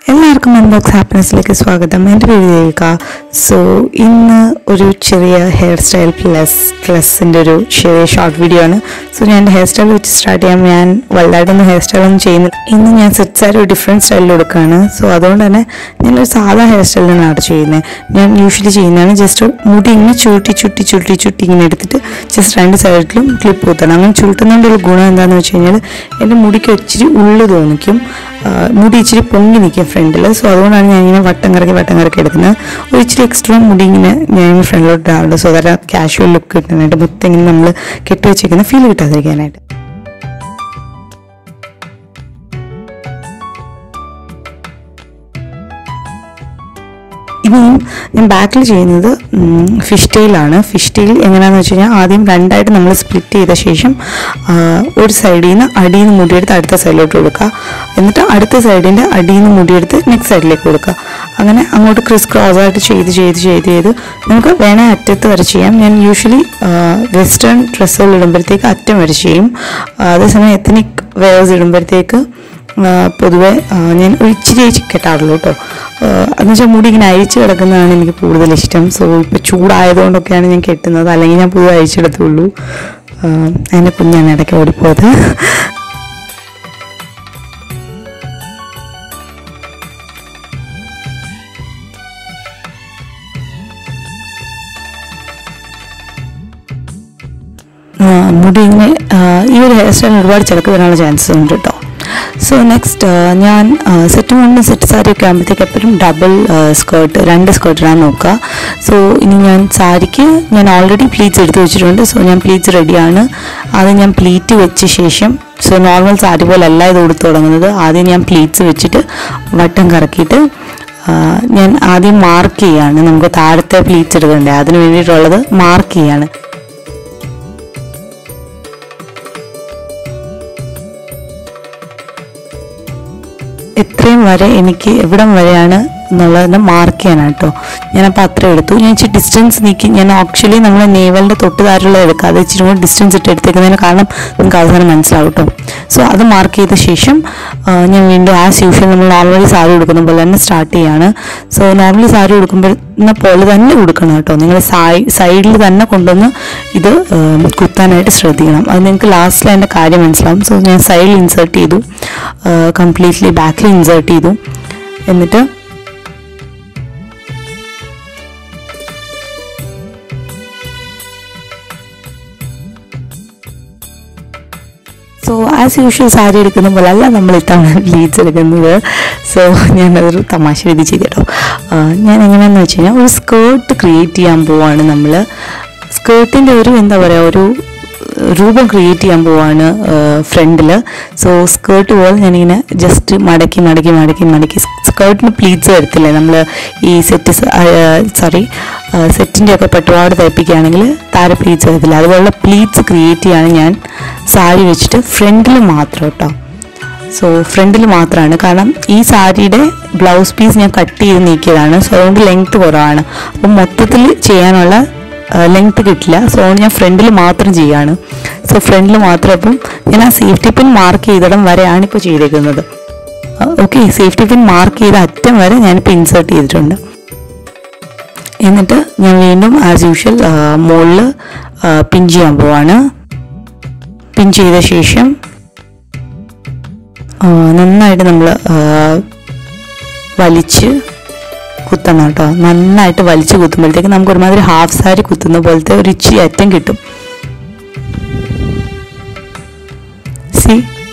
എല്ലാവർക്കും അൺബോക്സ് ഹാപ്പിനെസ്സിലേക്ക് സ്വാഗതം എൻ്റെ പേര് ദേവിക സോ ഇന്ന് ഒരു ചെറിയ ഹെയർ സ്റ്റൈൽ പ്ലസ് പ്ലസിൻ്റെ ഒരു ചെറിയ ഷോർട്ട് വീഡിയോ ആണ് സോ ഞാൻ എൻ്റെ ഹെയർ സ്റ്റൈൽ വെച്ച് സ്റ്റാർട്ട് ചെയ്യാം ഞാൻ വലുതായിട്ടൊന്നും ഹെയർ സ്റ്റൈലൊന്നും ചെയ്യുന്നില്ല ഇന്ന് ഞാൻ സെറ്റ് സാരി ഒരു ഡിഫറെൻറ്റ് സ്റ്റൈലിൽ കൊടുക്കുകയാണ് സോ അതുകൊണ്ട് തന്നെ ഞാനൊരു സാധാ ഹെയർ സ്റ്റൈലാണ് അവിടെ ചെയ്യുന്നത് ഞാൻ യൂഷ്വലി ചെയ്യുന്നതാണ് ജസ്റ്റ് മുടി ഇങ്ങനെ ചുരുട്ടി ചുട്ടി ചുരുട്ടി ചുട്ടി ഇങ്ങനെ എടുത്തിട്ട് ജസ്റ്റ് രണ്ട് സൈഡിലും ക്ലിപ്പ് കുത്തണം അങ്ങനെ ചുരുട്ടുന്നതിൻ്റെ ഗുണം എന്താണെന്ന് വെച്ച് കഴിഞ്ഞാൽ എൻ്റെ മുടിക്ക് ഇച്ചിരി ഉള്ളു തോന്നിക്കും ആ, മുടി ഇച്ചിരി പൊങ്ങി നിൽക്കും ഫ്രണ്ടിൽ സോ അതുകൊണ്ടാണ് ഞാൻ ഇങ്ങനെ വട്ടം കറക്കി വട്ടം കറക്കി എടുക്കുന്നത് ഒരു ഇച്ചിരി എക്സ്ട്രാ മുടി ഇങ്ങനെ ഞാൻ ഫ്രണ്ടിലോട്ട് ഇടാറുണ്ട് സോ ദാറ്റ് കാഷ്വൽ ലുക്ക് കിട്ടാനായിട്ട് മൊത്തം ഇങ്ങനെ നമ്മൾ കെട്ടി വെച്ചേക്കുന്ന ഫീൽ കിട്ടാതിരിക്കാനായിട്ട് ഇനിയും ഞാൻ ബാക്കിൽ ചെയ്യുന്നത് ഫിഷ് ടെയിലാണ് ഫിഷ് ടെയിൽ എങ്ങനെയാണെന്ന് വെച്ച് കഴിഞ്ഞാൽ ആദ്യം രണ്ടായിട്ട് നമ്മൾ സ്പ്ലിറ്റ് ചെയ്ത ശേഷം ആ, ഒരു സൈഡിൽ നിന്ന് അടിയിൽ നിന്ന് മുടിയെടുത്ത് അടുത്ത സൈഡിലോട്ട് കൊടുക്കുക എന്നിട്ട് അടുത്ത സൈഡിൻ്റെ അടിയിൽ നിന്ന് മുടിയെടുത്ത് നെക്സ്റ്റ് സൈഡിലേക്ക് കൊടുക്കുക അങ്ങനെ അങ്ങോട്ട് ക്രിസ് ക്രോസ് ആയിട്ട് ചെയ്ത് ചെയ്ത് ചെയ്ത് ചെയ്ത് നമുക്ക് വേണേ അറ്റത്ത് വരെ ചെയ്യാം ഞാൻ യൂഷ്വലി വെസ്റ്റേൺ ഡ്രസ്സുകൾ ഇടുമ്പോഴത്തേക്ക് അറ്റം വരെ ചെയ്യും ആ, അതേസമയം എത്തനിക് വെയേഴ്സ് ഇടുമ്പോഴത്തേക്ക് ആ, പൊതുവെ ആ, ഞാൻ ഒരു ഇച്ചിരി ഇച്ചിരി കെട്ടാറുള്ളൂ കേട്ടോ എന്ന് വെച്ചാൽ മുടി ഇങ്ങനെ അഴിച്ച് കിടക്കുന്നതാണ് എനിക്ക് കൂടുതൽ ഇഷ്ടം സോ ഇപ്പോൾ ചൂടായതുകൊണ്ടൊക്കെയാണ് ഞാൻ കെട്ടുന്നത് അല്ലെങ്കിൽ ഞാൻ പുതിയ അഴിച്ചെടുത്തുള്ളൂ എൻ്റെ കുഞ്ഞാണ് ഇടയ്ക്ക് ഓടിപ്പോയത് ആ, മുടി ഇങ്ങനെ ആ, ഈ ഒരു ഹെയർ സ്റ്റൈലിന് ഒരുപാട് ചിലക്ക് വരാനുള്ള ചാൻസസ് ഉണ്ട് കേട്ടോ സോ നെക്സ്റ്റ് ഞാൻ സെറ്റ് മുണ്ടും സെറ്റ് സാരി ഒക്കെ ആകുമ്പോഴത്തേക്ക് എപ്പോഴും ഡബിൾ സ്കേർട്ട് രണ്ട് സ്കേർട്ട് ഇടാൻ നോക്കുക സോ ഇനി ഞാൻ സാരിക്ക് ഞാൻ ഓൾറെഡി പ്ലീറ്റ്സ് എടുത്ത് വെച്ചിട്ടുണ്ട് സോ ഞാൻ പ്ലീറ്റ്സ് റെഡിയാണ് അത് ഞാൻ പ്ലീറ്റ് വെച്ച ശേഷം സോ നോർമൽ സാരി പോലെ അല്ല ഇത് കൊടുത്തു തുടങ്ങുന്നത് ആദ്യം ഞാൻ പ്ലീറ്റ്സ് വെച്ചിട്ട് വട്ടം കറക്കിയിട്ട് ആ, ഞാൻ ആദ്യം മാർക്ക് ചെയ്യാണ് നമുക്ക് താഴത്തെ പ്ലീറ്റ്സ് എടുക്കണ്ടേ അതിന് വേണ്ടിയിട്ടുള്ളത് മാർക്ക് ചെയ്യാണ് എത്രയും വരെ എനിക്ക് എവിടം വരെയാണ് എന്നുള്ളതിനെ മാർക്ക് ചെയ്യാനാണ് കേട്ടോ ഞാനപ്പോൾ അത്ര എടുത്തു ഞാൻ ഇച്ചിരി ഡിസ്റ്റൻസ് നീക്കി ഞാൻ ആക്ച്വലി നമ്മൾ നേവലിൻ്റെ തൊട്ട് താഴെയുള്ളത് എടുക്കാതെ ഇച്ചിരി കൂടി ഡിസ്റ്റൻസ് ഇട്ട് എടുത്തേക്കുന്നതിന് കാരണം നിങ്ങൾക്ക് അവസാനം മനസ്സിലാവും കേട്ടോ സോ അത് മാർക്ക് ചെയ്ത ശേഷം ആ, ഞാൻ വീണ്ടും ആസ് യൂഷ്വൽ നമ്മൾ നോർമലി സാരി കൊടുക്കുന്ന പോലെ തന്നെ സ്റ്റാർട്ട് ചെയ്യാണ് സോ നോർമലി സാരി കൊടുക്കുമ്പോൾ പോലെ തന്നെ കൊടുക്കണം കേട്ടോ നിങ്ങൾ സൈഡിൽ തന്നെ കൊണ്ടുവന്ന് ഇത് ആ, കുത്താനായിട്ട് ശ്രദ്ധിക്കണം അത് നിങ്ങൾക്ക് ലാസ്റ്റിൽ അതിൻ്റെ കാര്യം മനസ്സിലാവും സോ ഞാൻ സൈഡിൽ ഇൻസേർട്ട് ചെയ്തു കംപ്ലീറ്റ്ലി ബാക്കിൽ ഇൻസേർട്ട് ചെയ്തു എന്നിട്ട് സോ ആസ് യൂഷ്വൽ സാരി എടുക്കുന്ന പോലെ അല്ല നമ്മൾ ഇത്തവണ ലീഡ്സ് എടുക്കുന്നത് സോ ഞാനതൊരു തമാശ രീതി ചെയ്തു കേട്ടോ ആ, ഞാൻ എങ്ങനെയാണെന്ന് വെച്ച് കഴിഞ്ഞാൽ ഒരു സ്കേർട്ട് ക്രിയേറ്റ് ചെയ്യാൻ പോവാണ് നമ്മൾ സ്കേർട്ടിൻ്റെ ഒരു എന്താ പറയുക ഒരു രൂപം ക്രിയേറ്റ് ചെയ്യാൻ പോവാണ് ഫ്രണ്ടിൽ സോ സ്കേർട്ട് പോലെ ഞാനിങ്ങനെ ജസ്റ്റ് മടക്കി മടക്കി മടക്കി മടക്കി സ്കേർട്ടിന് പ്ലീറ്റ്സ് വരത്തില്ലേ നമ്മൾ ഈ സെറ്റ് സോറി സെറ്റിൻ്റെ ഒക്കെ പട്ടുപാട് തയ്പ്പിക്കുകയാണെങ്കിൽ താര പ്ലീറ്റ്സ് വരത്തില്ല അതുപോലുള്ള പ്ലീറ്റ്സ് ക്രിയേറ്റ് ചെയ്യാണ് ഞാൻ സാരി വെച്ചിട്ട് ഫ്രണ്ടിൽ മാത്രം കേട്ടോ സോ ഫ്രണ്ടിൽ മാത്രമാണ് കാരണം ഈ സാരിയുടെ ബ്ലൗസ് പീസ് ഞാൻ കട്ട് ചെയ്ത് നീക്കിയതാണ് സോ അതുകൊണ്ട് ലെങ്ത് കുറവാണ് അപ്പം മൊത്തത്തിൽ ചെയ്യാനുള്ള ലെങ്ത് കിട്ടില്ല സോ അതുകൊണ്ട് ഞാൻ ഫ്രണ്ടിൽ മാത്രം ചെയ്യാണ് സോ ഫ്രണ്ടിൽ മാത്രം അപ്പം ഞാൻ ആ സേഫ്റ്റി പിൻ മാർക്ക് ചെയ്തിടം വരെയാണ് ഇപ്പോൾ ചെയ്തേക്കുന്നത് ഓക്കെ സേഫ്റ്റി പിൻ മാർക്ക് ചെയ്ത അറ്റം വരെ ഞാനിപ്പോൾ ഇൻസേർട്ട് ചെയ്തിട്ടുണ്ട് എന്നിട്ട് ഞാൻ വീണ്ടും ആസ് യൂഷ്വൽ മുകളിൽ പിൻ ചെയ്യാൻ പോവാണ് പിൻ ചെയ്ത ശേഷം ആ, നന്നായിട്ട് നമ്മൾ വലിച്ച് കുത്തണം കേട്ടോ നന്നായിട്ട് വലിച്ച് കുത്തുമ്പോഴത്തേക്ക് നമുക്ക് ഒരുമാതിരി ഹാഫ് സാരി കുത്തുന്ന പോലത്തെ ഒരു ഇച്ചിരി അറ്റം കിട്ടും സി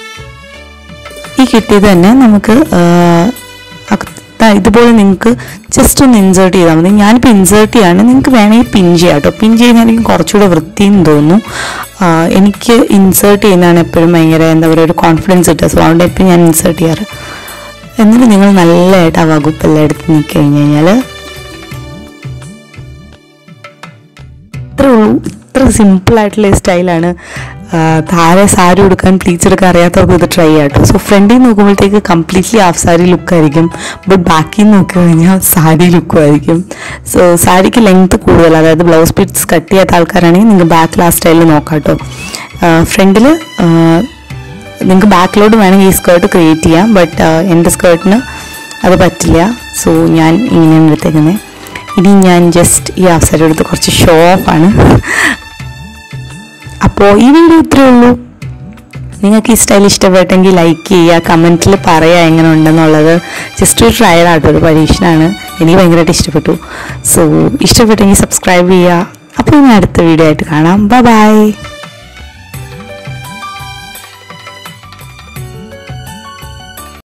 ഈ കിട്ടിയത് തന്നെ നമുക്ക് ആ, അക്- ദാ ഇതുപോലെ നിങ്ങൾക്ക് ജസ്റ്റ് ഒന്ന് ഇൻസേർട്ട് ചെയ്താൽ മതി ഞാനിപ്പോൾ ഇൻസേർട്ട് ചെയ്യാണ് നിങ്ങൾക്ക് വേണമെങ്കിൽ പിൻ ചെയ്യാം കേട്ടോ പിൻ ചെയ്യുന്ന എനിക്ക് കുറച്ചുകൂടെ വൃത്തിയും തോന്നുന്നു ആ, എനിക്ക് ഇൻസേർട്ട് ചെയ്യുന്നതാണ് എപ്പോഴും ഭയങ്കര എന്താ പറയുക ഒരു കോൺഫിഡൻസ് കിട്ടുക സോ അതുകൊണ്ട് എപ്പോഴും ഞാൻ ഇൻസേർട്ട് ചെയ്യാറ് എന്നിട്ട് നിങ്ങൾ നല്ലതായിട്ട് ആ വകുപ്പെല്ലാം എടുത്ത് നീക്കി കഴിഞ്ഞ് കഴിഞ്ഞാൽ ഇത്രേ ഉള്ളൂ ഇത്ര സിമ്പിൾ ആയിട്ടുള്ള സ്റ്റൈലാണ് താഴെ സാരി ഉടുക്കാൻ പ്ലീച്ച് എടുക്കാൻ അറിയാത്തവർക്ക് ഇത് ട്രൈ ചെയ്യാം കേട്ടോ സോ ഫ്രണ്ടിൽ നോക്കുമ്പോഴത്തേക്ക് കംപ്ലീറ്റ്ലി ഹാഫ് സാരി ലുക്കായിരിക്കും ബട്ട് ബാക്കിൽ നോക്കി കഴിഞ്ഞാൽ സാരി ലുക്കും ആയിരിക്കും സോ സാരിക്ക് ലെങ്ത് കൂടുതൽ അതായത് ബ്ലൗസ് പീറ്റ്സ് കട്ട് ചെയ്യാത്ത ആൾക്കാരാണെങ്കിൽ നിങ്ങൾക്ക് ബാക്കിൽ ആ സ്റ്റൈലിൽ നോക്കാം കേട്ടോ ഫ്രണ്ടിൽ നിങ്ങൾക്ക് ബാക്കിലോട്ട് വേണമെങ്കിൽ ഈ സ്കേർട്ട് ക്രിയേറ്റ് ചെയ്യാം ബട്ട് എൻ്റെ സ്കേർട്ടിന് അത് പറ്റില്ല സോ ഞാൻ ഇങ്ങനെയാണ് എടുത്തേക്കുന്നത് ഇനി ഞാൻ ജസ്റ്റ് ഈ അവസരം എടുത്ത് കുറച്ച് ഷോ ഓഫാണ് അപ്പോൾ ഈ വീഡിയോ ഇത്രയേ ഉള്ളൂ നിങ്ങൾക്ക് ഈ സ്റ്റൈൽ ഇഷ്ടപ്പെട്ടെങ്കിൽ ലൈക്ക് ചെയ്യുക കമൻറ്റിൽ പറയുക എങ്ങനെ ഉണ്ടെന്നുള്ളത് ജസ്റ്റ് ഒരു ട്രയൽ ആട്ടോ ഒരു പരീക്ഷണമാണ് എനിക്ക് ഭയങ്കരമായിട്ട് ഇഷ്ടപ്പെട്ടു സോ ഇഷ്ടപ്പെട്ടെങ്കിൽ സബ്സ്ക്രൈബ് ചെയ്യുക അപ്പോൾ ഇനി അടുത്ത വീഡിയോ ആയിട്ട് കാണാം ബൈ ബൈ